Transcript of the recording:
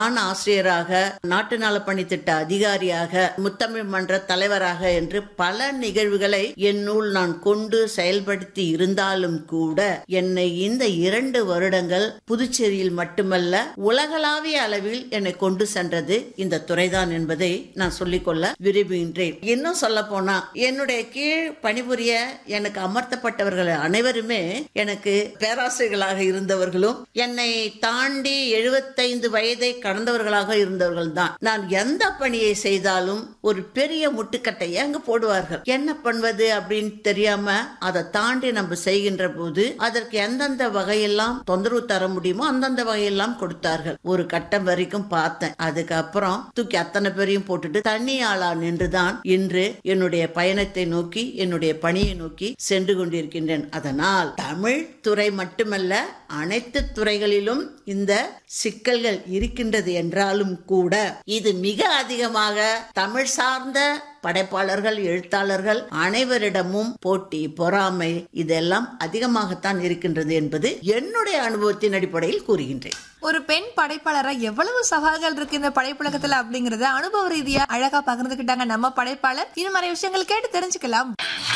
நான் ஆசிரியராக நாட்டு நலப்பணி திட்ட அதிகாரியாக முத்தமிழ் மன்ற தலைவராக என்று பல நிகழ்வுகளை என்னுள் நான் கொண்டு செயல்படுத்தி இருந்தாலும் கூட என்னை இந்த இரண்டு வருடங்கள் புதுச்சேரியில் மட்டுமல்ல உலகளாவிய அளவில் என்னை கொண்டு சென்றது இந்த துறைதான் என்பதை நான் சொல்லிக்கொள்ள விரும்புகின்றேன் இன்னும் சொல்ல போனா என்னுடைய கீழ் பணிபுரிய எனக்கு அமர்த்தப்பட்டவர்கள் அனைவருமே எனக்கு பேராசிரியர்களாக இருந்தவர்களும் என்னை தாண்டி எழுபத்தைந்து வயதை கடந்தவர்களாக இருந்தவர்கள் தான் நான் எந்த பணியை செய்தாலும் ஒரு பெரிய முட்டுக்கட்டையை அங்கு போடுவார்கள் என்ன பண்ணுவது அப்படின்னு தெரியாம அதை தாண்டி நம்ம செய்கின்ற போது அதற்கு எந்தெந்த வகையெல்லாம் தொந்தரவு தர முடியுமோ அந்தந்த வகையெல்லாம் கொடுத்தார்கள் ஒரு கட்டம் வரைக்கும் பார்த்தேன் அதுக்கப்புறம் தூக்கி அத்தனை பேரையும் போட்டுட்டு தனி ஆளா நின்றுதான் இன்று என்னுடைய பயணத்தை நோக்கி என்னுடைய பணியை நோக்கி சென்று கொண்டிருக்கின்றேன் அதனால் தமிழ் துறை மட்டுமல்ல அனைத்து துறைகளிலும் இந்த சிக்கல்கள் இருக்கின்றது என்றாலும் கூட இது மிக அதிகமாக தமிழ் சார்ந்த படைப்பாளர்கள் எழுத்தாளர்கள் அனைவரிடமும் போட்டி பொறாமை இதெல்லாம் அதிகமாகத்தான் இருக்கின்றது என்பது என்னுடைய அனுபவத்தின் அடிப்படையில் கூறுகின்றேன் ஒரு பெண் படைப்பாளரா எவ்வளவு சவால்கள் இருக்கு இந்த படைப்புலகத்துல அப்படிங்கறத அனுபவ ரீதியா அழகா பகிர்ந்துக்கிட்டாங்க நம்ம படைப்பாளர் இன்னும் நிறைய விஷயங்கள் கேட்டு தெரிஞ்சுக்கலாம்